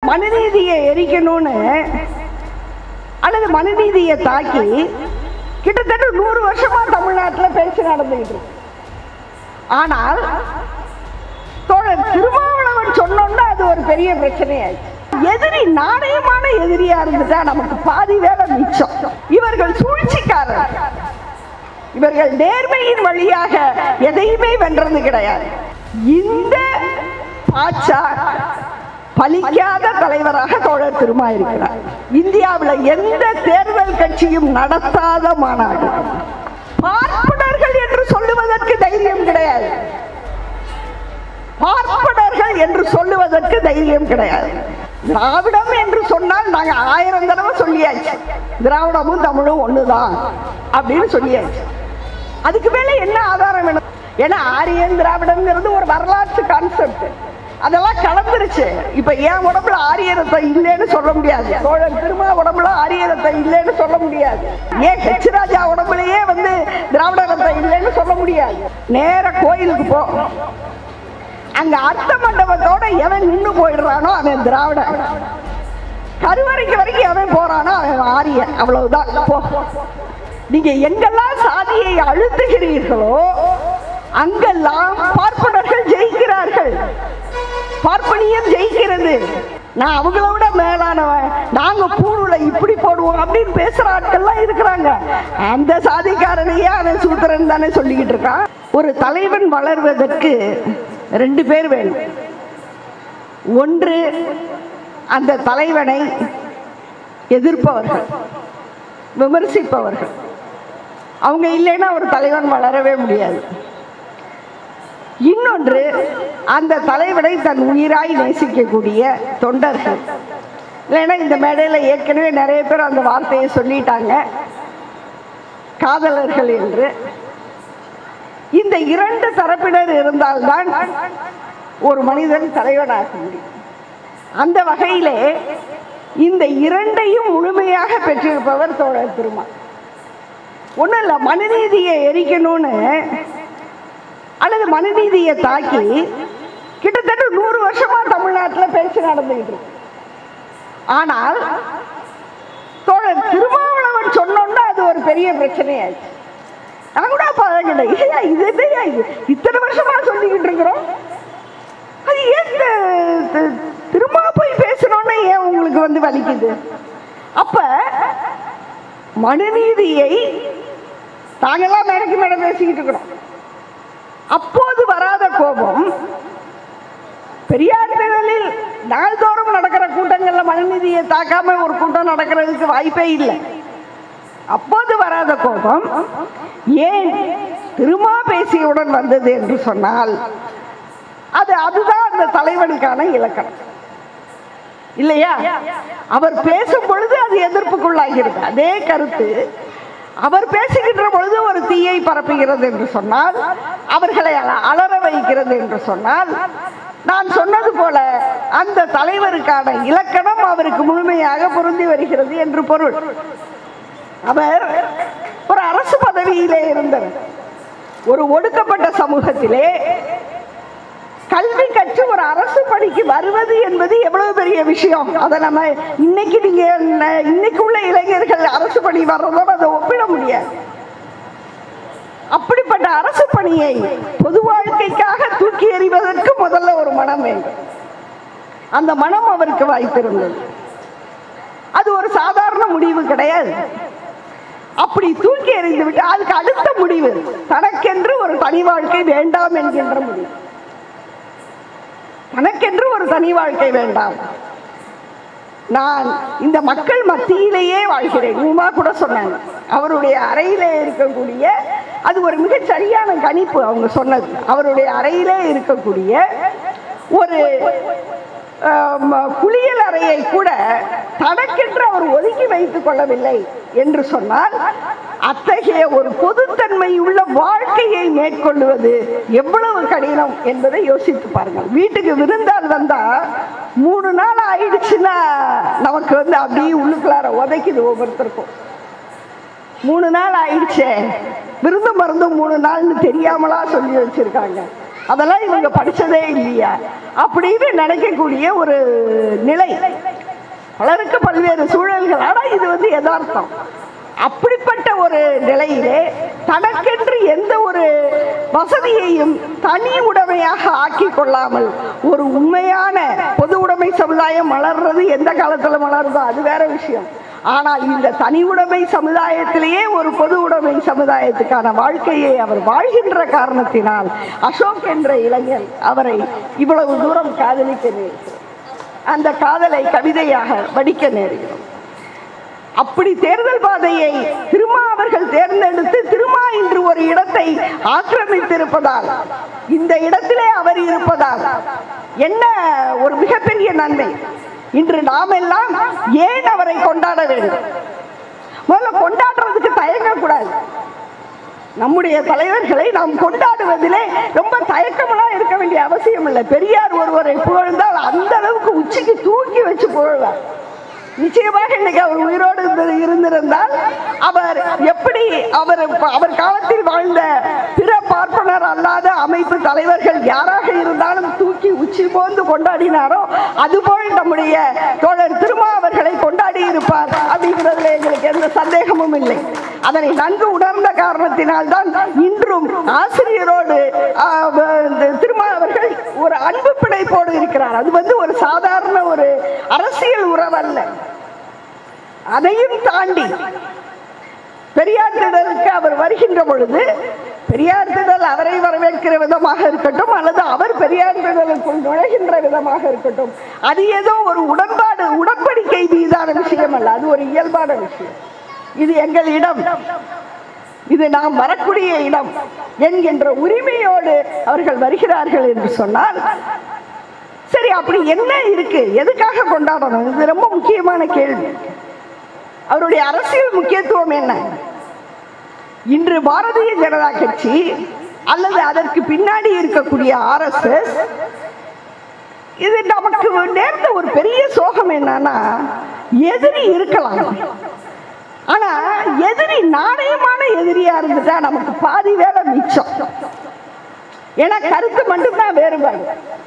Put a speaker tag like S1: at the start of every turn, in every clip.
S1: மனுநீதியை எரிக்கணும்னு அல்லது மனுநீதியை தாக்கி கிட்டத்தட்ட நூறு வருஷமா தமிழ்நாட்டில் பேச்சு நடந்துகிட்டு இருக்கு ஆனால் தோழர் திருமாவளவன் சொன்னோம்னா அது ஒரு பெரிய பிரச்சனையாச்சு எதிரி நாணயமான எதிரியா இருந்துட்டா நமக்கு பாதி வேலை மிச்சம் இவர்கள் சூழ்ச்சிக்காரர் இவர்கள் நேர்மையின் வழியாக எதையுமே வென்றது கிடையாது இந்த பாச்சா பலிக்காத தலைவராக தோழர் திருமா இருக்கிறார் இந்தியாவில் எந்த தேர்தல் கட்சியும் நடத்தாத மாநாடு பார்ப்பனர்கள் என்று சொல்லுவதற்கு தைரியம் கிடையாது பார்ப்பனர்கள் என்று சொல்லுவதற்கு தைரியம் கிடையாது திராவிடம் என்று சொன்னால் நாங்க ஆயிரம் தடவை சொல்லியாச்சு திராவிடமும் தமிழும் ஒண்ணுதான் அப்படின்னு சொல்லியாச்சு அதுக்கு மேல என்ன ஆதாரம் வேணும் ஏன்னா ஆரியன் திராவிடம்ங்கிறது ஒரு வரலாற்று கான்செப்ட் அதெல்லாம் கலந்துருச்சு இப்ப என் உடம்புல ஆரியரத்தை இல்லைன்னு சொல்ல முடியாது சோழர் திருமா உடம்புல ஆரியரத்தை இல்லைன்னு சொல்ல முடியாது ஏன் ஹெச் ராஜா உடம்புலயே வந்து திராவிட ரத்தம் இல்லைன்னு சொல்ல முடியாது நேர கோயிலுக்கு போ அங்க அர்த்த மண்டபத்தோட எவன் நின்னு போயிடுறானோ அவன் திராவிடன் கருவறைக்கு வரைக்கும் எவன் போறானோ அவன் ஆரியன் அவ்வளவுதான் போ நீங்க எங்கெல்லாம் சாதியை அழுத்துகிறீர்களோ அங்கெல்லாம் பார்ப்பனர்கள் ஜெயிக்கிறார்கள் பார்ப்பனியம் ஜெயிக்கிறது நான் அவங்களோட மேலானவன் நாங்க பூணுல இப்படி போடுவோம் அப்படின்னு பேசுற ஆட்கள்லாம் இருக்கிறாங்க அந்த சாதிக்காரனையே அவன் சூத்திரன் தானே சொல்லிக்கிட்டு இருக்கான் ஒரு தலைவன் வளர்வதற்கு ரெண்டு பேர் வேணும் ஒன்று அந்த தலைவனை எதிர்ப்பவர்கள் விமர்சிப்பவர்கள் அவங்க இல்லைன்னா ஒரு தலைவன் வளரவே முடியாது இன்னொன்று அந்த தலைவனை தன் உயிராய் நேசிக்கக்கூடிய தொண்டர்கள் இல்லைன்னா இந்த மேடையில் ஏற்கனவே நிறைய பேர் அந்த வார்த்தையை சொல்லிட்டாங்க காதலர்கள் என்று இந்த இரண்டு தரப்பினர் இருந்தால்தான் ஒரு மனிதன் தலைவனாக முடியும் அந்த வகையிலே இந்த இரண்டையும் முழுமையாக பெற்றிருப்பவர் தோழர் திருமா ஒன்றும் இல்லை மனுநீதியை எரிக்கணும்னு அல்லது மனுநீதியை தாக்கி கிட்டத்தட்ட நூறு வருஷமா தமிழ்நாட்டில் பேச்சு நடந்துகிட்டு இருக்கு ஆனால் தோழர் திருமாவளவன் சொன்னோம்னா அது ஒரு பெரிய பிரச்சனையாச்சு நான் கூட பழகிட ஏயா இது என்னய்யா இது இத்தனை வருஷமா சொல்லிக்கிட்டு இருக்கிறோம் அது ஏன் தி- தி- திரும்ப போய் பேசணும்னு ஏன் உங்களுக்கு வந்து வலிக்குது அப்ப மனுநீதியை நாங்கெல்லாம் மேடைக்கு மேடை பேசிக்கிட்டு இருக்கிறோம் அப்போது வராத கோபம் பெரியார் திடலில் நாள்தோறும் நடக்கிற கூட்டங்கள்ல மனுநீதியை தாக்காம ஒரு கூட்டம் நடக்கிறதுக்கு வாய்ப்பே இல்லை அப்போது வராத கோபம் ஏன் திருமா பேசியவுடன் வந்தது என்று சொன்னால் அது அதுதான் அந்த தலைவனுக்கான இலக்கணம் இல்லையா அவர் பேசும் பொழுது அது எதிர்ப்புக்குள்ளாகிறது அதே கருத்து அவர் பேசுகின்ற பொழுது ஒரு தீயை பரப்புகிறது என்று சொன்னால் அவர்களை அல- அலற வைக்கிறது என்று சொன்னால் நான் சொன்னது போல அந்த தலைவருக்கான இலக்கணம் அவருக்கு முழுமையாக பொருந்தி வருகிறது என்று பொருள் அவர் ஒரு அரசு பதவியிலே இருந்தவர் ஒரு ஒடுக்கப்பட்ட சமூகத்திலே கல்வி கற்று ஒரு அரசு பணிக்கு வருவது என்பது எவ்வளவு பெரிய விஷயம் அதை நம்ம இன்னைக்கு நீங்க ந- இன்னைக்கு உள்ள இளைஞர்கள் அரசு பணி வர்றதோட அதை ஒப்பிட முடியாது அப்படிப்பட்ட அரசு பணியை பொது வாழ்க்கைக்காக தூக்கி எறிவதற்கு முதல்ல ஒரு மனம் வேண்டும் அந்த மனம் அவருக்கு வாய்ப்பிருந்தது அது ஒரு சாதாரண முடிவு கிடையாது அப்படி தூக்கி எறிந்து விட்டு அதுக்கு அடுத்த முடிவு தனக்கென்று ஒரு தனி வாழ்க்கை வேண்டாம் என்கின்ற முடிவு தனக்கென்று ஒரு தனி வாழ்க்கை வேண்டாம் நான் இந்த மக்கள் மத்தியிலேயே வாழ்கிறேன் உமா கூட சொன்னாங்க அவருடைய அறையிலே இருக்கக்கூடிய அது ஒரு மிகச் சரியான கணிப்பு அவங்க சொன்னது அவருடைய அறையிலே இருக்கக்கூடிய ஒரு ஆம், குளியல் அறையை கூட தனக்கென்று அவர் ஒதுக்கி வைத்துக் கொள்ளவில்லை என்று சொன்னால் அத்தகைய ஒரு பொதுத்தன்மை உள்ள வாழ்க்கையை மேற்கொள்வது எவ்வளவு கடினம் என்பதை யோசித்து பாருங்கள் வீட்டுக்கு விருந்தால் வந்தா மூணு நாள் ஆயிடுச்சுன்னா நமக்கு வந்து அப்படியே உள்ளுக்குள்ளார உதைக்குது ஒவ்வொருத்தருக்கும் மூணு நாள் ஆயிடுச்சே விருந்து மருந்து மூணு நாள்னு தெரியாமலா சொல்லி வச்சிருக்காங்க அதெல்லாம் இவங்க படிச்சதே இல்லையா அப்படின்னு நினைக்கக்கூடிய ஒரு நிலை பலருக்கு பல்வேறு சூழல்கள் ஆனா இது வந்து யதார்த்தம் அப்படிப்பட்ட ஒரு நிலையிலே தனக்கென்று எந்த ஒரு வசதியையும் தனி உடைமையாக ஆக்கி கொள்ளாமல் ஒரு உண்மையான பொது உடைமை சமுதாயம் வளர்றது எந்த காலத்துல வளருதோ அது வேற விஷயம் ஆனால் இந்த தனி உடைமை சமுதாயத்திலேயே ஒரு பொது உடைமை சமுதாயத்துக்கான வாழ்க்கையை அவர் வாழ்கின்ற காரணத்தினால் அசோக் என்ற இளைஞன் அவரை இவ்வளவு தூரம் காதலிக்க நேர்கிறது அந்த காதலை கவிதையாக வடிக்க நேருகிறோம் அப்படி தேர்தல் பாதையை திருமா அவர்கள் தேர்ந்தெடுத்து திருமா இன்று ஒரு இடத்தை ஆக்கிரமித்திருப்பதால் இந்த இடத்திலே அவர் இருப்பதால் என்ன ஒரு மிகப்பெரிய நன்மை இன்று நாம் எல்லாம் ஏன் அவரை கொண்டாட வேண்டும் முதல்ல கொண்டாடுறதுக்கு தயங்கக்கூடாது நம்முடைய தலைவர்களை நாம் கொண்டாடுவதிலே ரொம்ப தயக்கமெல்லாம் இருக்க வேண்டிய அவசியம் இல்லை பெரியார் ஒருவரை புகழ்ந்தால் அந்த அளவுக்கு உச்சிக்கு தூக்கி வச்சு புகழ்வார் நிச்சயமாக இன்னைக்கு அவர் உயிரோடு இருந்து- இருந்திருந்தால் அவர் எப்படி அவர் அவர் காலத்தில் வாழ்ந்த பிற பார்ப்பனர் அல்லாத அமைப்பு தலைவர்கள் யாராக இருந்தாலும் தூக்கி உச்சி போந்து கொண்டாடினாரோ அதுபோல் நம்முடைய தோழர் திருமா அவர்களை கொண்டாடி இருப்பார் அப்படிங்கிறதுல எங்களுக்கு எந்த சந்தேகமும் இல்லை அதனை நன்கு உணர்ந்த காரணத்தினால்தான் இன்றும் ஆசிரியரோடு ஆ, வ- இந்த திருமா அவர்கள் ஒரு அன்பு பிணைப்போடு இருக்கிறார் அது வந்து ஒரு சாதாரண ஒரு அரசியல் உறவல்ல அதையும் தாண்டி பெரியார் திடலுக்கு அவர் வருகின்ற பொழுது பெரியார் திடல் அவரை வரவேற்கிற விதமாக இருக்கட்டும் அல்லது அவர் பெரியார் திடலுக்குள் நுழைகின்ற விதமாக இருக்கட்டும் அது ஏதோ ஒரு உடன்பாடு உடன்படிக்கை மீதான விஷயம் அல்ல அது ஒரு இயல்பான விஷயம் இது எங்கள் இடம் இது நாம் வரக்கூடிய இடம் என்கின்ற உரிமையோடு அவர்கள் வருகிறார்கள் என்று சொன்னால் சரி அப்படி என்ன இருக்கு எதுக்காக கொண்டாடணும் இது ரொம்ப முக்கியமான கேள்வி அவருடைய அரசியல் முக்கியத்துவம் என்ன இன்று பாரதிய ஜனதா கட்சி அல்லது அதற்கு பின்னாடி இருக்கக்கூடிய ஆர்எஸ்எஸ் இது நமக்கு நேர்ந்த ஒரு பெரிய சோகம் என்னன்னா எதிரி இருக்கலாம் ஆனா எதிரி நாணயமான எதிரியா இருந்துட்டா நமக்கு பாதி வேலை மிச்சம் ஏன்னா கருத்து மட்டும்தான் வேறுபாடு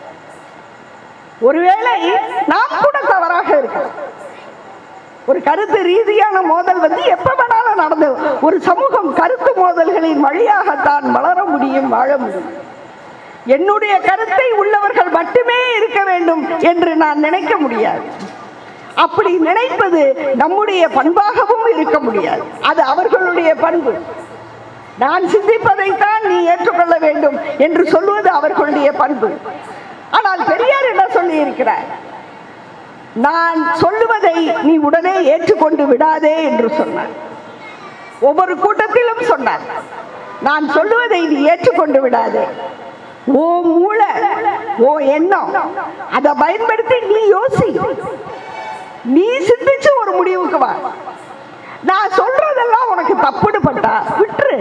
S1: ஒருவேளை நாம் கூட தவறாக இருக்கலாம் ஒரு கருத்து ரீதியான மோதல் வந்து எப்ப வேணாலும் நடந்து ஒரு சமூகம் கருத்து மோதல்களின் வழியாகத்தான் வளர முடியும் வாழ முடியும் என்னுடைய கருத்தை உள்ளவர்கள் மட்டுமே இருக்க வேண்டும் என்று நான் நினைக்க முடியாது அப்படி நினைப்பது நம்முடைய பண்பாகவும் இருக்க முடியாது அது அவர்களுடைய பண்பு நான் சிந்திப்பதைத்தான் நீ ஏற்றுக்கொள்ள வேண்டும் என்று சொல்வது அவர்களுடைய பண்பு ஆனால் பெரியார் என்ன சொல்லி இருக்கிறார் நான் சொல்லுவதை நீ உடனே ஏற்றுக்கொண்டு விடாதே என்று சொன்னார் ஒவ்வொரு கூட்டத்திலும் சொன்னார் நான் சொல்லுவதை நீ ஏற்றுக்கொண்டு விடாதே ஓ மூளை ஓ எண்ணம் அதை பயன்படுத்தி நீ யோசி நீ சிந்திச்சு ஒரு முடிவுக்கு வா நான் சொல்றதெல்லாம் உனக்கு தப்புன்னு பட்டா விட்டுரு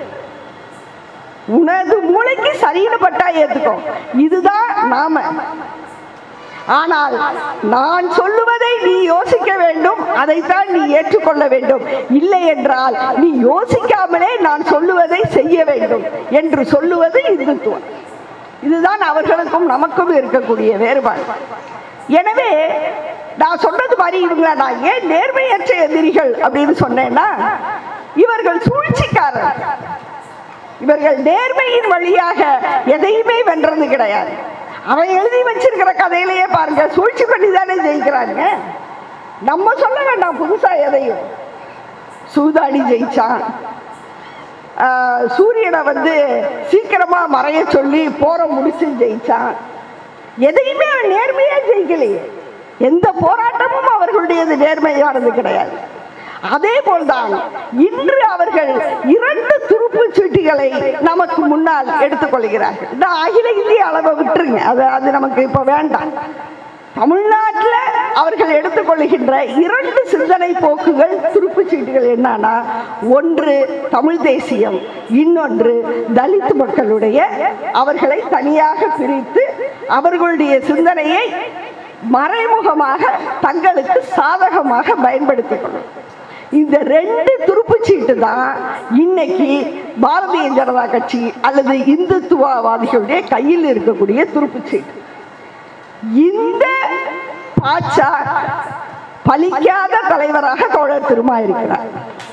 S1: உனது மூளைக்கு சரின்னு பட்டா ஏத்துக்கோ இதுதான் நாம ஆனால் நான் சொல்லுவதை நீ யோசிக்க வேண்டும் அதைத்தான் நீ ஏற்றுக்கொள்ள வேண்டும் இல்லை என்றால் நீ யோசிக்காமலே நான் சொல்லுவதை செய்ய வேண்டும் என்று சொல்லுவது இந்துத்துவம் இதுதான் அவர்களுக்கும் நமக்கும் இருக்கக்கூடிய வேறுபாடு எனவே நான் சொன்னது மாதிரி இவங்களை நான் ஏன் நேர்மையற்ற எதிரிகள் அப்படின்னு சொன்னேன்னா இவர்கள் சூழ்ச்சிக்காரர் இவர்கள் நேர்மையின் வழியாக எதையுமே வென்றது கிடையாது அவன் எழுதி வச்சிருக்கிற கதையிலேயே பாருங்க சூழ்ச்சி பண்ணி தானே ஜெயிக்கிறாங்க நம்ம சொல்ல வேண்டாம் புதுசா எதையும் சூதாடி ஜெயிச்சான் ஆஹ் சூரியனை வந்து சீக்கிரமா மறைய சொல்லி போற முடிச்சு ஜெயிச்சான் எதையுமே அவன் நேர்மையா ஜெயிக்கலையே எந்த போராட்டமும் அவர்களுடையது நேர்மையானது கிடையாது அதே போல்தான் இன்று அவர்கள் இரண்டு துருப்பு சீட்டுகளை நமக்கு முன்னால் எடுத்துக்கொள்கிறார்கள் இந்த அகில இந்திய அளவை விட்டுருங்க அது அது நமக்கு இப்ப வேண்டாம் தமிழ்நாட்டில் அவர்கள் எடுத்துக்கொள்கின்ற இரண்டு சிந்தனை போக்குகள் துருப்பு சீட்டுகள் என்னன்னா ஒன்று தமிழ் தேசியம் இன்னொன்று தலித் மக்களுடைய அவர்களை தனியாக பிரித்து அவர்களுடைய சிந்தனையை மறைமுகமாக தங்களுக்கு சாதகமாக பயன்படுத்திக் கொள்ளும் இந்த ரெண்டு துருப்புச்சீட்டு தான் இன்னைக்கு பாரதிய ஜனதா கட்சி அல்லது இந்துத்துவவாதிகளுடைய கையில் இருக்கக்கூடிய துருப்புச்சீட்டு இந்த பாச்சா பலிக்காத தலைவராக தோழர் திருமா இருக்கிறார்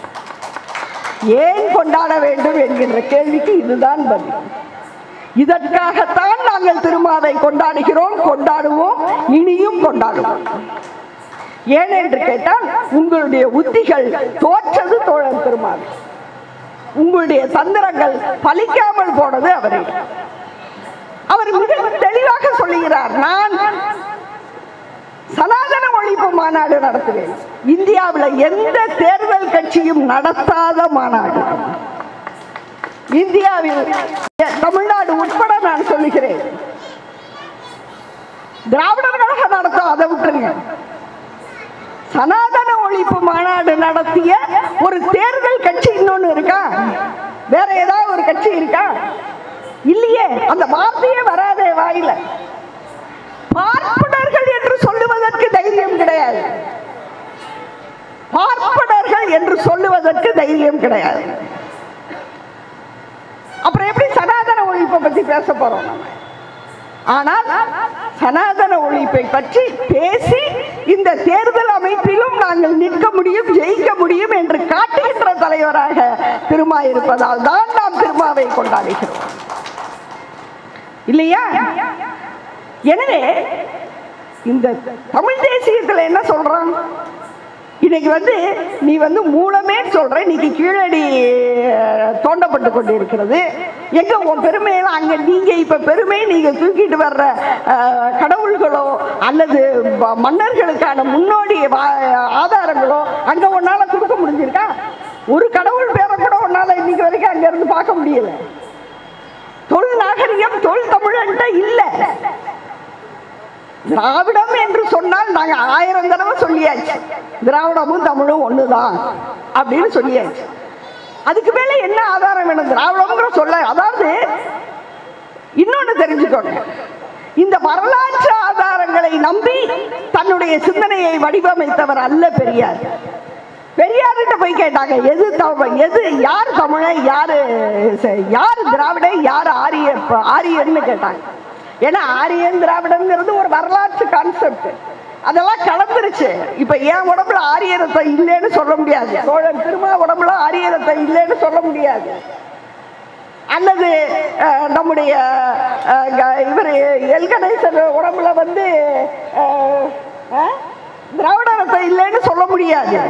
S1: ஏன் கொண்டாட வேண்டும் என்கின்ற கேள்விக்கு இதுதான் பதில் இதற்காகத்தான் நாங்கள் திருமாவை கொண்டாடுகிறோம் கொண்டாடுவோம் இனியும் கொண்டாடுவோம் ஏன் என்று கேட்டால் உங்களுடைய உத்திகள் தோற்றது தோழர் திருமாவை உங்களுடைய தந்திரங்கள் பலிக்காமல் போனது அவரை அவர் மிக தெளிவாக சொல்லுகிறார் நான் சனாதன ஒழிப்பு மாநாடு நடத்துவேன் இந்தியாவில் எந்த தேர்தல் கட்சியும் நடத்தாத மாநாடு இந்தியாவில் தமிழ்நாடு உட்பட நான் சொல்லுகிறேன் திராவிடர் கழகம் நடத்தும் அதை விட்டுருங்க சனாதன ஒழிப்பு மாநாடு நடத்திய ஒரு தேர்தல் கட்சி இன்னொன்னு இருக்கா வேற ஏதாவது ஒரு கட்சி இருக்கா இல்லையே அந்த வார்த்தையே வராதே வாயில பார்ப்பனர்கள் என்று சொல்லுவதற்கு தைரியம் கிடையாது பார்ப்பனர்கள் என்று சொல்லுவதற்கு தைரியம் கிடையாது அப்புறம் எப்படி சனாதன ஒழிப்பை பத்தி பேச போறோம் நம்ம ஆனால் சனாதன ஒழிப்பை பற்றி பேசி இந்த தேர்தல் அமைப்பிலும் நாங்கள் நிற்க முடியும் ஜெயிக்க முடியும் என்று காட்டுகின்ற தலைவராக திருமா இருப்பதால் தான் நாம் திருமாவை கொண்டாடுகிறோம் இல்லையா எனவே இந்த தமிழ் தேசியத்தில் என்ன சொல்றான் இன்னைக்கு வந்து நீ வந்து மூலமே சொல்ற இன்னைக்கு கீழடி அஹ், தோண்டப்பட்டு கொண்டு இருக்கிறது எங்க உன் பெருமையெல்லாம் அங்க நீங்க இப்ப பெருமை நீங்க தூக்கிட்டு வர்ற அஹ், கடவுள்களோ அல்லது ம- மன்னர்களுக்கான முன்னோடி வா- ஆதாரங்களோ அங்க உன்னால கொடுக்க முடிஞ்சிருக்கா ஒரு கடவுள் பேரை கூட உன்னால இன்னைக்கு வரைக்கும் அங்க இருந்து பார்க்க முடியல தொல் நாகரிகம் தொல் தமிழன்ட்ட இல்ல திராவிடம் என்று சொன்னால் நாங்க ஆயிரம் தடவை சொல்லியாச்சு திராவிடமும் தமிழும் ஒண்ணுதான் அப்படின்னு சொல்லியாச்சு அதுக்கு மேல என்ன ஆதாரம் வேணும் திராவிடம்ங்கிற சொல்ல அதாவது இன்னொன்னு தெரிஞ்சுக்கோங்க இந்த வரலாற்று ஆதாரங்களை நம்பி தன்னுடைய சிந்தனையை வடிவமைத்தவர் அல்ல பெரியார் பெரியார்கிட்ட போய் கேட்டாங்க எது தமிழ் எது யார் தமிழன் யாரு ச- யார் திராவிடன் யார் ஆரிய ஆரியன்னு கேட்டாங்க ஏன்னா ஆரியன் திராவிடங்கிறது ஒரு வரலாற்று கான்செப்ட் அதெல்லாம் கலந்துருச்சு இப்ப என் உடம்புல ஆரிய ரத்தம் இல்லைன்னு சொல்ல முடியாது சோழன் திருமா உடம்புல ஆரிய ரத்தம் இல்லைன்னு சொல்ல முடியாது அல்லது அஹ், நம்முடைய இவர் எல் கணேசன் உடம்புல வந்து அஹ், அஹ், திராவிட ரத்தம் இல்லைன்னு சொல்ல முடியாது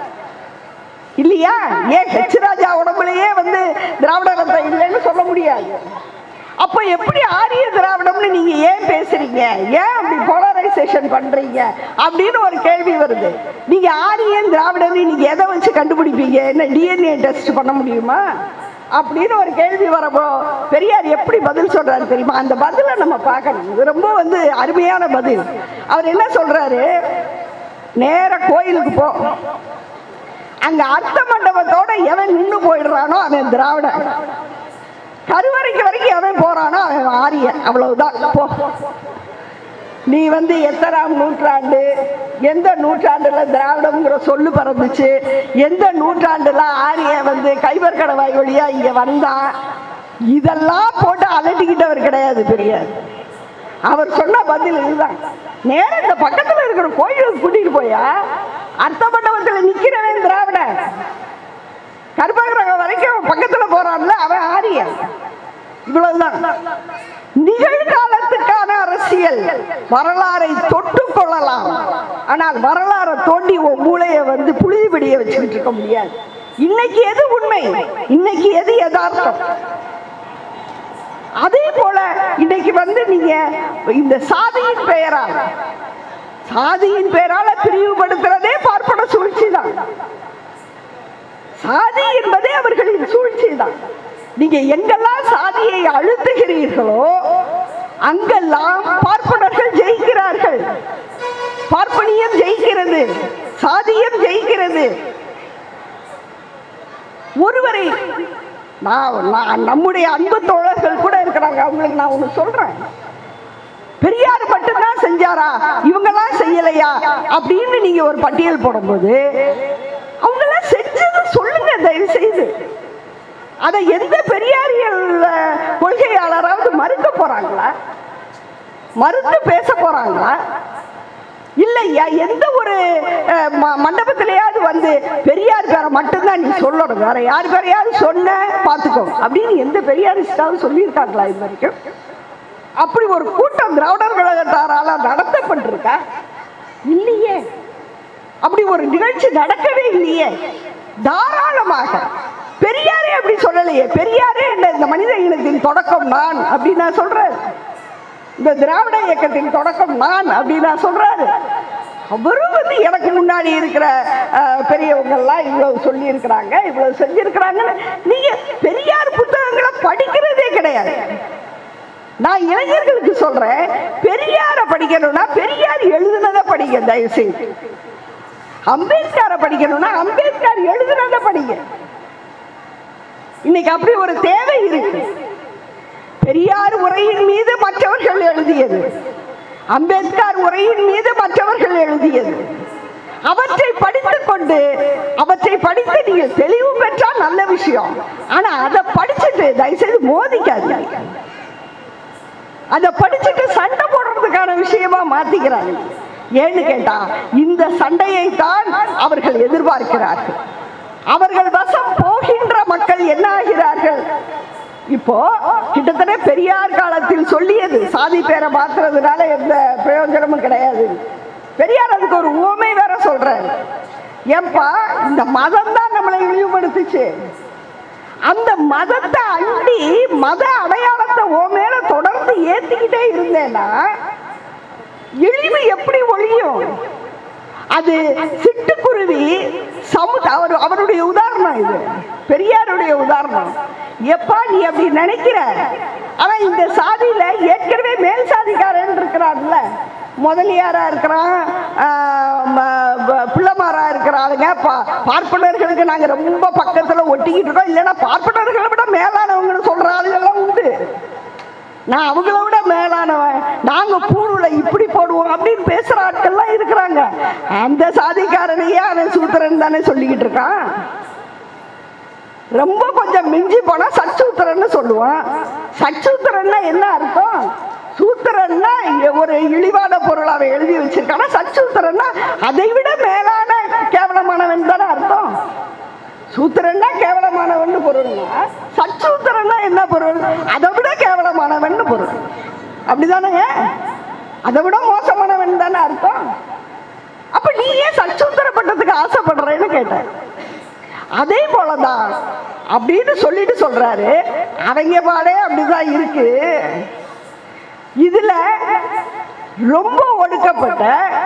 S1: இல்லையா ஏன் ஹெச் ராஜா உடம்புலயே வந்து திராவிட ரத்தம் இல்லைன்னு சொல்ல முடியாது அப்ப எப்படி ஆரிய திராவிடம்னு நீங்க ஏன் பேசுறீங்க ஏன் அப்படி போலரைசேஷன் பண்றீங்க அப்படின்னு ஒரு கேள்வி வருது நீங்க ஆரியன் திராவிடன்னு நீங்க எதை வச்சு கண்டுபிடிப்பீங்க என்ன டிஎன்ஏ டெஸ்ட் பண்ண முடியுமா அப்படின்னு ஒரு கேள்வி வரப்போ பெரியார் எப்படி பதில் சொல்றாரு தெரியுமா அந்த பதிலை நம்ம பார்க்கணும் இது ரொம்ப வந்து அருமையான பதில் அவர் என்ன சொல்றாரு நேர கோயிலுக்கு போ அங்க அர்த்த மண்டபத்தோட எவன் நின்னு போயிடுறானோ அவன் திராவிடன் கருவறைக்கு வரைக்கும் எவன் போறானோ அவன் ஆரியன் அவ்வளவுதான் போ நீ வந்து எத்தனாம் நூற்றாண்டு எந்த நூற்றாண்டுல திராவிடம்ங்கிற சொல்லு பறந்துச்சு எந்த நூற்றாண்டுல ஆரிய வந்து கைபர் கடவாய் வழியா இங்க வந்தான் இதெல்லாம் போட்டு அலட்டிக்கிட்டவர் கிடையாது பெரியார் அவர் சொன்ன பதில் இதுதான் நேரா இந்த பக்கத்துல இருக்கிற கோயிலுக்கு கூட்டிட்டு போயா அர்த்த மண்டபத்துல நிக்கிறவன் திராவிடன் கருப்பகிரகம் வரைக்கும் பக்கத்துல போறான்ல அவன் ஆரியன் இவ்வளவுதான் நிகழ்காலத்துக்கான அரசியல் வரலாறை தொட்டு கொள்ளலாம் ஆனால் வரலாறை தோண்டி உன் மூளையை வந்து புழுதிபடிய வச்சுக்கிட்டு இருக்க முடியாது இன்னைக்கு எது உண்மை இன்னைக்கு எது யதார்த்தம் அதே போல இன்னைக்கு வந்து நீங்க இந்த சாதியின் பெயரால் சாதியின் பெயரால பிரிவுபடுத்துறதே பார்ப்பன சூழ்ச்சி தான் சாதி என்பதே அவர்களின் சூழ்ச்சி தான் நீங்க எங்கெல்லாம் சாதியை அழுத்துகிறீர்களோ அங்கெல்லாம் பார்ப்பனர்கள் ஜெயிக்கிறார்கள் பார்ப்பனியம் ஜெயிக்கிறது சாதியம் ஜெயிக்கிறது ஒருவரை நான் நான் நம்முடைய அன்பு தோழர்கள் கூட இருக்கிறாங்க அவங்களுக்கு நான் ஒண்ணு சொல்றேன் பெரியார் மட்டும்தான் செஞ்சாரா இவங்கெல்லாம் செய்யலையா அப்படின்னு நீங்க ஒரு பட்டியல் போடும்போது அவங்கெல்லாம் செஞ்சது சொல்லுங்க தயவு செய்து அதை எந்த பெரியாரியல் அஹ், கொள்கையாளராவது மறுக்க போறாங்களா மறுத்து பேச போறாங்களா இல்லையா எந்த ஒரு அஹ், ம- மண்டபத்திலேயாவது வந்து பெரியார் பேரை மட்டும்தான் நீ சொல்லணும் வேற யார் பேரையாவது சொன்ன பார்த்துக்கோ அப்படின்னு எந்த பெரியாரிஸ்டாவது சொல்லியிருக்காங்களா இது வரைக்கும் அப்படி ஒரு கூட்டம் திராவிடர் கழகத்தாரால நடத்தப்பட்டிருக்கா இல்லையே அப்படி ஒரு நிகழ்ச்சி நடக்கவே இல்லையே தாராளமாக பெரியாரே அப்படி சொல்லலையே பெரியாரே என்ன இந்த மனித இனத்தின் தொடக்கம் நான் அப்படின்னு நான் சொல்றேன் இந்த திராவிட இயக்கத்தின் தொடக்கம் நான் அப்படின்னு நான் சொல்றாரு அவரும் வந்து எனக்கு முன்னாடி இருக்கிற அஹ், பெரியவங்கெல்லாம் இவ்வளவு சொல்லி இருக்கிறாங்க இவ்வளவு செஞ்சிருக்கிறாங்கன்னு நீங்க பெரியார் புத்தகங்களை படிக்கிறதே கிடையாது நான் இளைஞர்களுக்கு சொல்றேன் பெரியார படிக்கணும்னா பெரியார் எழுதுனதை படிங்க தயவு செய்து அம்பேத்கரை படிக்கணும்னா அம்பேத்கர் எழுதுனதை படிங்க இன்னைக்கு அப்படி ஒரு தேவை இருக்கு பெரியார் உரையின் மீது மற்றவர்கள் எழுதியது அம்பேத்கர் உரையின் மீது மற்றவர்கள் எழுதியது அவற்றை படித்துக் கொண்டு அவற்றை படித்து நீங்கள் தெளிவு பெற்றால் நல்ல விஷயம் ஆனா அதை படிச்சுட்டு தயவுசெய்து மோதிக்காதீங்க அதை படிச்சுட்டு சண்டை போடுறதுக்கான விஷயமா மாத்திக்கிறாங்க ஏன்னு கேட்டா இந்த சண்டையை தான் அவர்கள் எதிர்பார்க்கிறார்கள் அவர்கள் வசம் போகின்ற மக்கள் என்ன ஆகிறார்கள் இப்போ கிட்டத்தட்ட பெரியார் காலத்தில் சொல்லியது சாதி பேரை மாத்துறதுனால எந்த பிரயோஜனமும் கிடையாது பெரியார் அதுக்கு ஒரு உவமை வேற சொல்றாரு ஏன்பா இந்த மதம் தான் நம்மளை இழிவுபடுத்துச்சு அந்த மதத்தை அண்டி மத அடையாளத்தை ஓ மேல தொடர்ந்து ஏத்திக்கிட்டே இருந்தேன்னா இழிவு எப்படி ஒழியும் அது சிட்டுக்குருவி சமு அவர் அவருடைய உதாரணம் இது பெரியாருடைய உதாரணம் எப்பா நீ அப்படி நினைக்கிற ஆனா இந்த சாதியில ஏற்கனவே மேல் சாதிக்காரன் இருக்கிறான்ல முதலியாரா இருக்கிறான் ஆஹ் ம- ப- பிள்ளைமாரா இருக்கிற ஆளுங்க பா- பார்ப்பனர்களுக்கு நாங்க ரொம்ப பக்கத்துல ஒட்டிக்கிட்டு இருக்கோம் இல்லைன்னா பார்ப்பனர்களை விட மேலானவங்கன்னு சொல்ற ஆளுங்கெல்லாம் உண்டு நான் அவங்கள விட மேலானவன் நாங்க பூணுல இப்படி போடுவோம் அப்படின்னு பேசுற ஆட்கள்லாம் இருக்கிறாங்க அந்த சாதிக்காரனையே அவன் சூத்திரன் தானே சொல்லிக்கிட்டு இருக்கான் ரொம்ப கொஞ்சம் மிஞ்சி போனா சச்சூத்திரன்னு சொல்லுவான் சச்சூத்திரன்னா என்ன அர்த்தம் சூத்திரன்னா இங்க ஒரு இழிவான பொருள் அவன் எழுதி வச்சிருக்கானா சச்சூத்திரன்னா அதை விட மேலான கேவலமானவன் தானே அர்த்தம் சூத்திரன்னா கேவலமானவன் பொருள்னா சச்சூத்திரன்னா என்ன பொருள் அதை விட கேவலமானவன் பொருள் அப்படிதானேங்க அதை விட மோசமானவன் தானே அர்த்தம் அப்ப நீ ஏன் சச்சூத்திரப்பட்டதுக்கு ஆசைப்படுறேன்னு கேட்டேன் அதே போலதான் அப்படின்னு சொல்லிட்டு சொல்றாரு அவங்க பாடே அப்படிதான் இருக்கு இதுல ரொம்ப ஒடுக்கப்பட்ட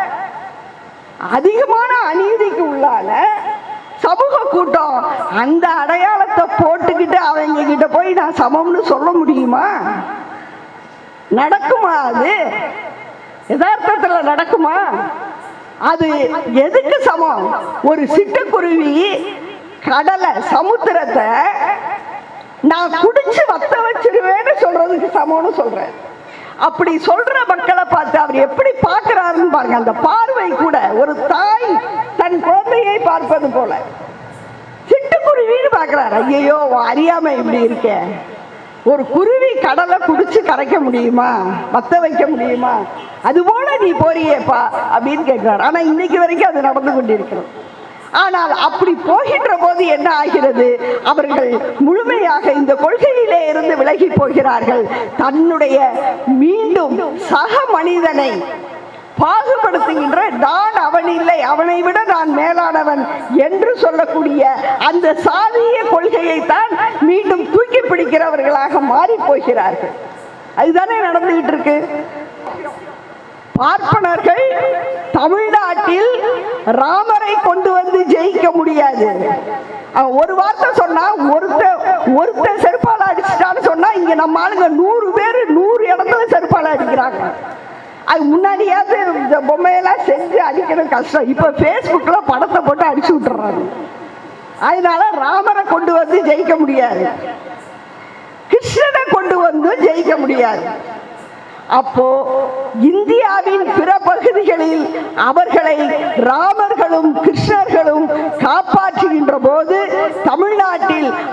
S1: அதிகமான அநீதிக்கு உள்ளான சமூக கூட்டம் அந்த அடையாளத்தை போட்டுக்கிட்டு அவங்க கிட்ட போய் நான் சமம்னு சொல்ல முடியுமா நடக்குமா அது யதார்த்தத்துல நடக்குமா அது எதுக்கு சமம் ஒரு சிட்டுக்குருவி கடலை சமுத்திரத்தை நான் குடிச்சு வத்த வச்சிருவேன்னு சொல்றதுக்கு சமம்னு சொல்றேன் அப்படி சொல்ற மக்களை பார்த்து அவர் எப்படி பார்க்கிறாருன்னு பாருங்க அந்த பார்வை கூட ஒரு தாய் தன் குழந்தையை பார்ப்பது போல சிட்டுக்குருவின்னு பார்க்கிறாரு ஐயோ அறியாம இப்படி இருக்கே ஒரு குருவி கடலை குடிச்சு கரைக்க முடியுமா வத்த வைக்க முடியுமா அது போல நீ போறியேப்பா அப்படின்னு கேட்கிறார் ஆனா இன்னைக்கு வரைக்கும் அது நடந்து கொண்டிருக்கிறது ஆனால் அப்படி போகின்ற போது என்ன ஆகிறது அவர்கள் முழுமையாக இந்த கொள்கையிலே இருந்து விலகி போகிறார்கள் தன்னுடைய மீண்டும் சக மனிதனை பாகுபடுத்துகின்ற நான் அவன் இல்லை அவனை விட நான் மேலானவன் என்று சொல்லக்கூடிய அந்த சாதிய கொள்கையை தான் மீண்டும் தூக்கி பிடிக்கிறவர்களாக மாறி போகிறார்கள் அதுதானே நடந்துகிட்டு இருக்கு பார்ப்பனர்கள் தமிழ்நாட்டில் ராமரை கொண்டு வந்து ஜெயிக்க முடியாது அவன் ஒரு வார்த்தை சொன்னா ஒருத்த ஒருத்த செருப்பால அடிச்சிட்டான்னு சொன்னா இங்க நம்ம ஆளுங்க நூறு பேர் நூறு இடத்துல செருப்பால அடிக்கிறாங்க அது முன்னாடியாவது இந்த பொம்மையெல்லாம் செஞ்சு அடிக்கணும் கஷ்டம் இப்ப பேஸ்புக்ல படத்தை போட்டு அடிச்சு விட்டுறாங்க அதனால ராமரை கொண்டு வந்து ஜெயிக்க முடியாது கிருஷ்ணனை கொண்டு வந்து ஜெயிக்க முடியாது அப்போ இந்தியாவின் பிற பகுதிகளில் அவர்களை ராமர்களும் கிருஷ்ணர்களும் காப்பாற்றுகின்ற போது தமிழ்நாட்டில்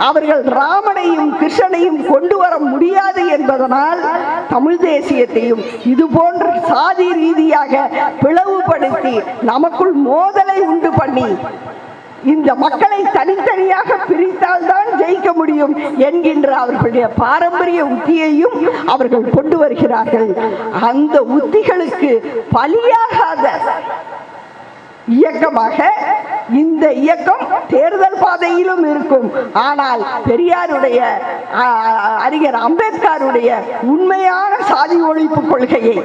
S1: அவர்கள் ராமனையும் கிருஷ்ணனையும் கொண்டு வர முடியாது என்பதனால் தமிழ் தேசியத்தையும் இது போன்ற சாதி ரீதியாக பிளவுபடுத்தி நமக்குள் மோதலை உண்டு பண்ணி இந்த மக்களை தனித்தனியாக பிரித்தால்தான் ஜெயிக்க முடியும் என்கின்ற அவர்களுடைய பாரம்பரிய உத்தியையும் அவர்கள் கொண்டு வருகிறார்கள் அந்த உத்திகளுக்கு பலியாகாத இயக்கமாக இந்த இயக்கம் தேர்தல் பாதையிலும் இருக்கும் ஆனால் பெரியாருடைய ஆ, அறிஞர் அம்பேத்கருடைய உண்மையான சாதி ஒழிப்பு கொள்கையை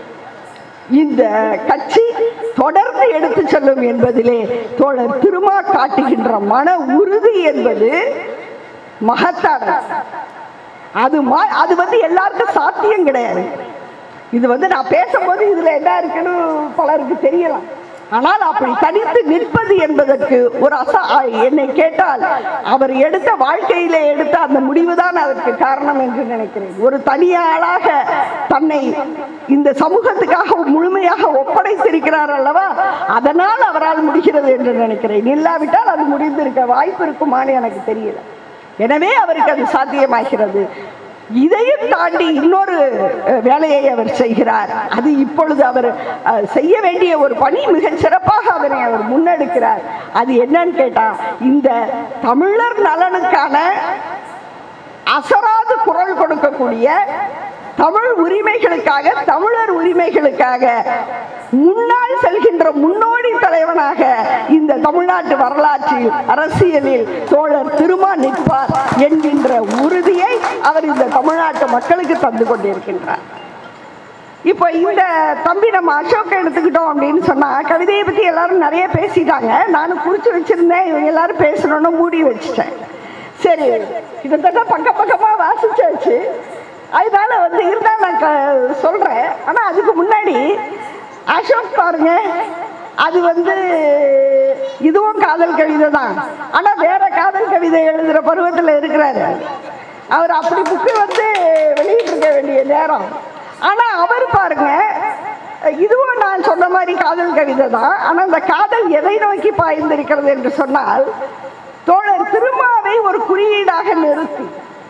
S1: இந்த கட்சி தொடர்ந்து எடுத்து செல்லும் என்பதிலே தோழர் திருமா காட்டுகின்ற மன உறுதி என்பது மகத்தானது அது மா- அது வந்து எல்லாருக்கும் சாத்தியம் கிடையாது இது வந்து நான் பேசும்போது இதுல என்ன இருக்குன்னு பலருக்கு தெரியலாம் ஆனால் அப்படி தனித்து நிற்பது என்பதற்கு ஒரு அசா என்னை கேட்டால் அவர் எடுத்த வாழ்க்கையிலே எடுத்த அந்த முடிவுதான் அதற்கு காரணம் என்று நினைக்கிறேன் ஒரு தனியாளாக தன்னை இந்த சமூகத்துக்காக முழுமையாக ஒப்படைத்திருக்கிறார் அல்லவா அதனால் அவரால் முடிகிறது என்று நினைக்கிறேன் இல்லாவிட்டால் அது முடிந்திருக்க வாய்ப்பு இருக்குமான்னு எனக்கு தெரியல எனவே அவருக்கு அது சாத்தியமாகிறது இதையும் தாண்டி இன்னொரு அஹ், வேலையை அவர் செய்கிறார் அது இப்பொழுது அவர் அஹ், செய்ய வேண்டிய ஒரு பணி மிகச் சிறப்பாக அதனை அவர் முன்னெடுக்கிறார் அது என்னன்னு கேட்டா இந்த தமிழர் நலனுக்கான அசராது குரல் கொடுக்கக்கூடிய தமிழ் உரிமைகளுக்காக தமிழர் உரிமைகளுக்காக முன்னால் செல்கின்ற முன்னோடி தலைவனாக இந்த தமிழ்நாட்டு வரலாற்றில் அரசியலில் தோழர் திருமா நிற்பார் என்கின்ற உறுதியை அவர் இந்த தமிழ்நாட்டு மக்களுக்கு தந்து கொண்டிருக்கின்றார் இப்போ இந்த தம்பி நம்ம அசோக் எடுத்துக்கிட்டோம் அப்படின்னு சொன்னா கவிதையை பத்தி எல்லாரும் நிறைய பேசிட்டாங்க நானும் குறிச்சு வச்சிருந்தேன் இவங்க எல்லாரும் பேசணும்னு மூடி வச்சுட்டேன் சரி கிட்டத்தட்ட பக்கம் பக்கமா வாசிச்சாச்சு அதனால வந்து இருந்தா நான் க- சொல்றேன் ஆனா அதுக்கு முன்னாடி அசோக் பாருங்க அது வந்து இதுவும் காதல் கவிதை தான் ஆனா வேற காதல் கவிதை எழுதுற பருவத்துல இருக்கிறாரு அவர் அப்படி புக்கு வந்து வெளியிட்டிருக்க வேண்டிய நேரம் ஆனா அவர் பாருங்க இதுவும் நான் சொன்ன மாதிரி காதல் கவிதை தான் ஆனா அந்த காதல் எதை நோக்கி பாய்ந்திருக்கிறது என்று சொன்னால் தோழர் திருமாவை ஒரு குறியீடாக நிறுத்தி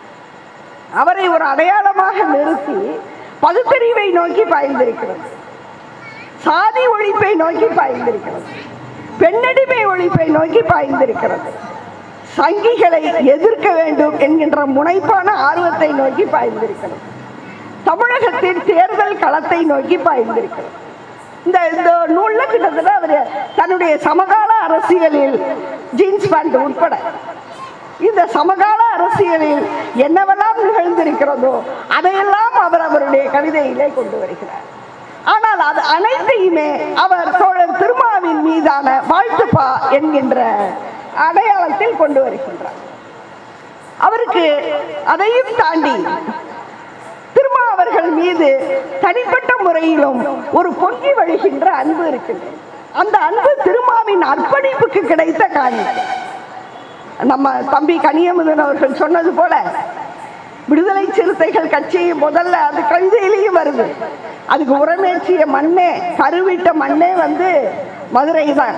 S1: அவரை ஒரு அடையாளமாக நிறுத்தி பகுத்தறிவை நோக்கி பாய்ந்திருக்கிறது சாதி ஒழிப்பை நோக்கி பாய்ந்திருக்கிறது பெண்ணடிமை ஒழிப்பை நோக்கி பாய்ந்திருக்கிறது சங்கிகளை எதிர்க்க வேண்டும் என்கின்ற முனைப்பான ஆர்வத்தை நோக்கி பாய்ந்திருக்கிறது தமிழகத்தின் தேர்தல் களத்தை நோக்கி பாய்ந்திருக்கிறது இந்த இந்த நூல்ல கிட்டத்தட்ட அவர் தன்னுடைய சமகால அரசியலில் ஜீன்ஸ் பேண்ட் உட்பட இந்த சமகால அரசியலில் என்னவெல்லாம் நிகழ்ந்திருக்கிறதோ அதையெல்லாம் அவர் அவருடைய கவிதையிலே கொண்டு வருகிறார் ஆனால் அது அனைத்தையுமே அவர் தோழர் திருமாவின் மீதான வாழ்த்துப்பா என்கின்ற அடையாளத்தில் கொண்டு வருகின்றார் அவருக்கு அதையும் தாண்டி திருமா அவர்கள் மீது தனிப்பட்ட முறையிலும் ஒரு பொங்கி வழிகின்ற அன்பு இருக்கின்றது அந்த அன்பு திருமாவின் அர்ப்பணிப்புக்கு கிடைத்த காரணம் நம்ம தம்பி கனியமுதன் அவர்கள் சொன்னது போல விடுதலை சிறுத்தைகள் கட்சி முதல்ல அது கவிதையிலையும் வருது அதுக்கு உரமேற்றிய மண்ணே கருவிட்ட மண்ணே வந்து மதுரை தான்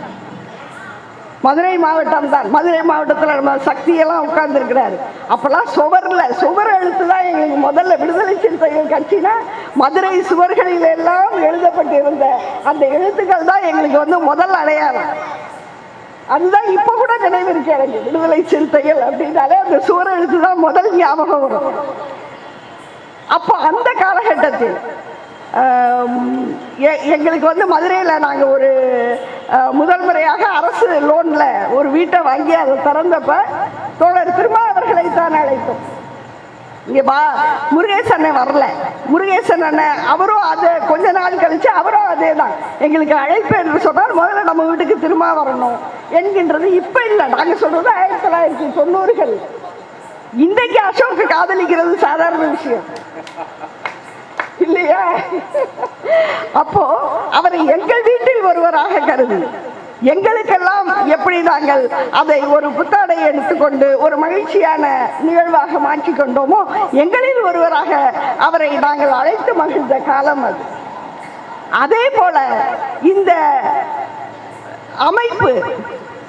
S1: மதுரை மாவட்டம் தான் மதுரை மாவட்டத்தில் நம்ம சக்தியெல்லாம் உட்கார்ந்துருக்கிறாரு அப்பெல்லாம் சுவர்ல சுவர் எழுத்து தான் எங்களுக்கு முதல்ல விடுதலை சிறுத்தைகள் கட்சினா மதுரை சுவர்களில் எல்லாம் எழுதப்பட்டிருந்த அந்த எழுத்துக்கள் தான் எங்களுக்கு வந்து முதல் அடையாளம் அதுதான் இப்ப கூட நினைவு இருக்கு எனக்கு விடுதலை சிறுத்தைகள் அப்படின்னாலே அந்த சுவர் எழுத்து தான் முதல் ஞாபகம் வரும் அப்போ அந்த காலகட்டத்தில் ஆம், எ- எங்களுக்கு வந்து மதுரையில் நாங்கள் ஒரு அஹ், முதல் முறையாக அரசு லோனில் ஒரு வீட்டை வாங்கி அதை திறந்தப்ப தோழர் திருமா அவர்களை தான் அழைத்தோம் இங்கே வா முருகேசன் அண்ணன் வரல முருகேசன் அண்ணன் அவரும் அது கொஞ்ச நாள் கழிச்சு அவரும் அதே தான் எங்களுக்கு அழைப்பு என்று சொன்னால் முதல்ல நம்ம வீட்டுக்கு திரும்ப வரணும் என்கின்றது இப்போ இல்லை நாங்கள் சொல்றது ஆயிரத்தி தொள்ளாயிரத்தி தொண்ணூறுகள் இன்றைக்கு அசோக்கு காதலிக்கிறது சாதாரண விஷயம் இல்லையா அப்போ அவரை எங்கள் வீட்டில் ஒருவராக கருதி எங்களுக்கெல்லாம் எப்படி நாங்கள் அதை ஒரு புத்தாடை எடுத்துக்கொண்டு ஒரு மகிழ்ச்சியான நிகழ்வாக மாற்றிக் கொண்டோமோ எங்களில் ஒருவராக அவரை நாங்கள் அழைத்து மகிழ்ந்த காலம் அது அதே போல இந்த அமைப்பு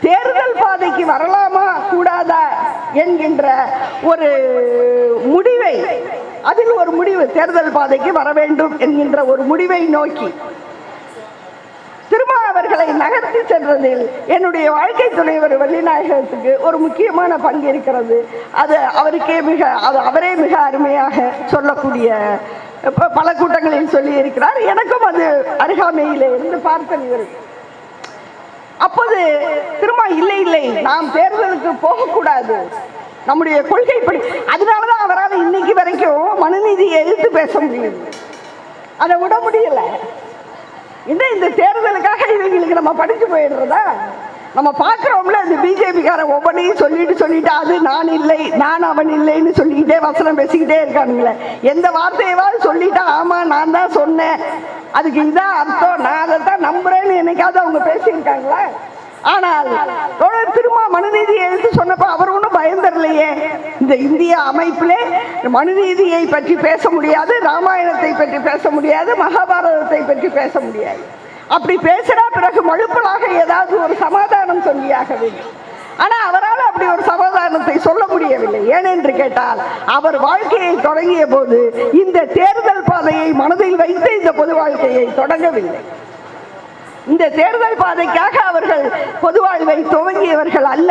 S1: தேர்தல் பாதைக்கு வரலாமா கூடாதா என்கின்ற ஒரு முடிவை அதில் ஒரு முடிவு தேர்தல் பாதைக்கு வர வேண்டும் என்கின்ற ஒரு முடிவை நோக்கி திருமா அவர்களை நகர்த்தி சென்றதில் என்னுடைய வாழ்க்கை துணைவர் வள்ளிநாயகத்துக்கு ஒரு முக்கியமான பங்கு இருக்கிறது அது அவருக்கே மிக அது அவரே மிக அருமையாக சொல்லக்கூடிய ப- பல கூட்டங்களில் சொல்லி இருக்கிறார் எனக்கும் அது அருகாமையிலே இருந்து பார்த்தல் இவருக்கு அப்போது திரும்ப இல்லை இல்லை நாம் தேர்தலுக்கு போகக்கூடாது நம்முடைய கொள்கைப்படி அதனாலதான் அவரால் இன்னைக்கு வரைக்கும் மனுநீதியை எதிர்த்து பேச முடியுது அதை விட முடியல என்ன இந்த தேர்தலுக்காக இவங்களுக்கு நம்ம படிச்சு போயிடுறதா நம்ம பார்க்குறோம்ல இந்த பிஜேபிக்கார ஒவ்வொன்றையும் சொல்லிட்டு சொல்லிட்டு அது நான் இல்லை நான் அவன் இல்லைன்னு சொல்லிக்கிட்டே வசனம் பேசிக்கிட்டே இருக்கானுங்களே எந்த வார்த்தையவாவது சொல்லிட்டா ஆமா நான் தான் சொன்னேன் அதுக்கு இதான் அர்த்தம் நான் அதை தான் நம்புறேன்னு என்னைக்காவது அவங்க பேசியிருக்காங்களா ஆனால் தோழர் திருமா மனுநீதியை எடுத்து சொன்னப்ப அவர் ஒன்றும் பயந்தரலையே இந்த இந்திய அமைப்பிலே மனுநீதியை பற்றி பேச முடியாது ராமாயணத்தை பற்றி பேச முடியாது மகாபாரதத்தை பற்றி பேச முடியாது அப்படி பேசினா பிறகு மழுப்பலாக ஏதாவது ஒரு சமாதானம் சொல்லியாக வேண்டும் ஆனா அவரால் அப்படி ஒரு சமாதானத்தை சொல்ல முடியவில்லை ஏனென்று கேட்டால் அவர் வாழ்க்கையை தொடங்கிய போது இந்த தேர்தல் பாதையை மனதில் வைத்து இந்த பொது வாழ்க்கையை தொடங்கவில்லை இந்த தேர்தல் பாதைக்காக அவர்கள் பொது வாழ்வை துவங்கியவர்கள் அல்ல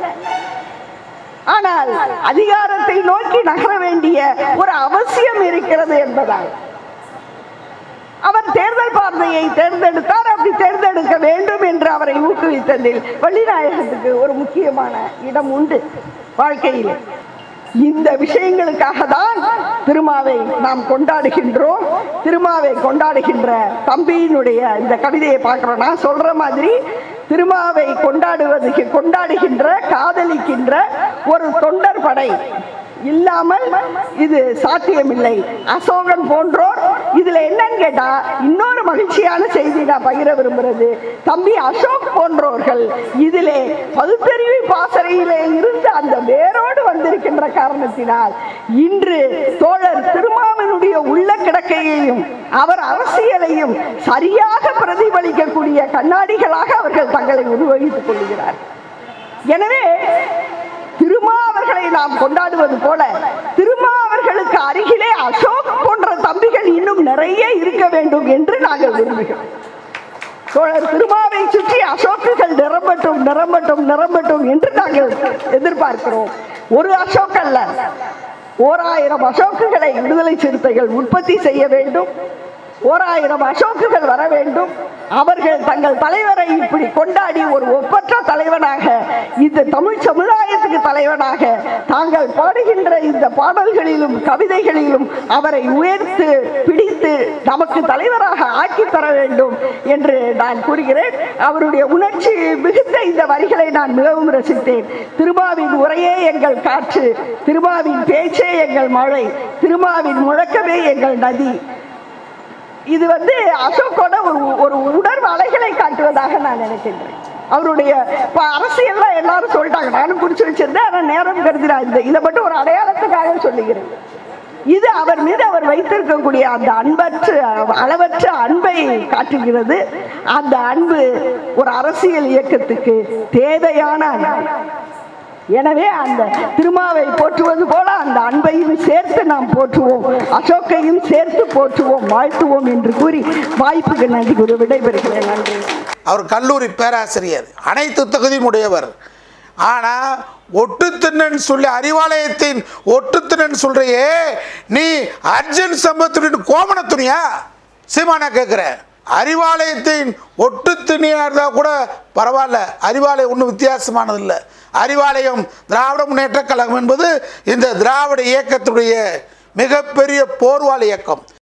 S1: ஆனால் அதிகாரத்தை நோக்கி நகர வேண்டிய ஒரு அவசியம் இருக்கிறது என்பதால் அவர் தேர்தல் பாதையை தேர்ந்தெடுத்தார் அப்படி தேர்ந்தெடுக்க வேண்டும் என்று அவரை ஊக்குவித்ததில் வள்ளிநாயகத்துக்கு ஒரு முக்கியமான இடம் உண்டு வாழ்க்கையில் இந்த விஷயங்களுக்காக தான் திருமாவை நாம் கொண்டாடுகின்றோம் திருமாவை கொண்டாடுகின்ற தம்பியினுடைய இந்த கவிதையை பார்க்கிறோம் நான் சொல்ற மாதிரி திருமாவை கொண்டாடுவதற்கு கொண்டாடுகின்ற காதலிக்கின்ற ஒரு தொண்டர் படை இல்லாமல் இது சாத்தியமில்லை அசோகன் போன்றோர் இதுல என்னன்னு கேட்டா இன்னொரு மகிழ்ச்சியான செய்தி நான் பகிர விரும்புறது தம்பி அசோக் போன்றோர்கள் இதிலே பகுத்தறிவு பாசறையிலே இருந்து அந்த வேரோடு வந்திருக்கின்ற காரணத்தினால் இன்று தோழர் திருமாவனுடைய உள்ள கிடக்கையையும் அவர் அரசியலையும் சரியாக பிரதிபலிக்கக்கூடிய கண்ணாடிகளாக அவர்கள் தங்களை உருவகித்துக் கொள்கிறார் எனவே திருமா அவர்களை நாம் கொண்டாடுவது போல திருமா அவர்களுக்கு அருகிலே அசோக் போன்ற தம்பிகள் இன்னும் நிறைய இருக்க வேண்டும் என்று நாங்கள் விரும்புகிறோம் தோழர் திருமாவை சுற்றி அசோக்குகள் நிரம்பட்டும் நிரம்பட்டும் நிரம்பட்டும் என்று நாங்கள் எதிர்பார்க்கிறோம் ஒரு அசோக் அல்ல ஓர் ஆயிரம் அசோக்குகளை விடுதலை சிறுத்தைகள் உற்பத்தி செய்ய வேண்டும் ஓர் ஆயிரம் அசோக்குகள் வர வேண்டும் அவர்கள் தங்கள் தலைவரை இப்படி கொண்டாடி ஒரு ஒப்பற்ற தலைவனாக இந்த தமிழ் சமுதாயத்துக்கு தலைவனாக தாங்கள் பாடுகின்ற இந்த பாடல்களிலும் கவிதைகளிலும் அவரை உயர்த்து பிடித்து நமக்கு தலைவராக ஆக்கி தர வேண்டும் என்று நான் கூறுகிறேன் அவருடைய உணர்ச்சி மிகுந்த இந்த வரிகளை நான் மிகவும் ரசித்தேன் திருமாவின் உரையே எங்கள் காற்று திருமாவின் பேச்சே எங்கள் மழை திருமாவின் முழக்கமே எங்கள் நதி இது வந்து அசோக்கோட ஒரு ஒரு உணர்வு அலைகளை காட்டுவதாக நான் நினைக்கின்றேன் அவருடைய இப்போ அரசியல்ல எல்லாரும் சொல்லிட்டாங்க நானும் குறிச்சு வச்சிருந்தேன் ஆனால் நேரம் கருதினா இந்த இதை மட்டும் ஒரு அடையாளத்துக்காக சொல்லுகிறேன் இது அவர் மீது அவர் வைத்திருக்கக்கூடிய அந்த அன்பற்ற அளவற்ற அன்பை காட்டுகிறது அந்த அன்பு ஒரு அரசியல் இயக்கத்துக்கு தேவையான அன்பு எனவே அந்த திருமாவை போற்றுவது போல அந்த அன்பையும் சேர்த்து நாம் போற்றுவோம் அசோக்கையும் சேர்த்து போற்றுவோம் வாழ்த்துவோம் என்று கூறி வாய்ப்புக்கு நன்றி கூறி விடைபெறுகிறேன் நன்றி
S2: அவர் கல்லூரி பேராசிரியர் அனைத்து தகுதியும் உடையவர் ஆனால் ஒட்டுத்திண்ணன் சொல்லி அறிவாலயத்தின் ஒட்டுத்திண்ணன் சொல்றியே நீ அர்ஜுன் சம்பத்துடன் கோமண துணியா சீமானா கேட்குறேன் அறிவாலயத்தின் ஒட்டு துணியாக இருந்தால் கூட பரவாயில்ல அறிவாலயம் ஒன்றும் வித்தியாசமானது இல்லை அறிவாலயம் திராவிட முன்னேற்றக் கழகம் என்பது இந்த திராவிட இயக்கத்துடைய மிகப்பெரிய போர்வால் இயக்கம்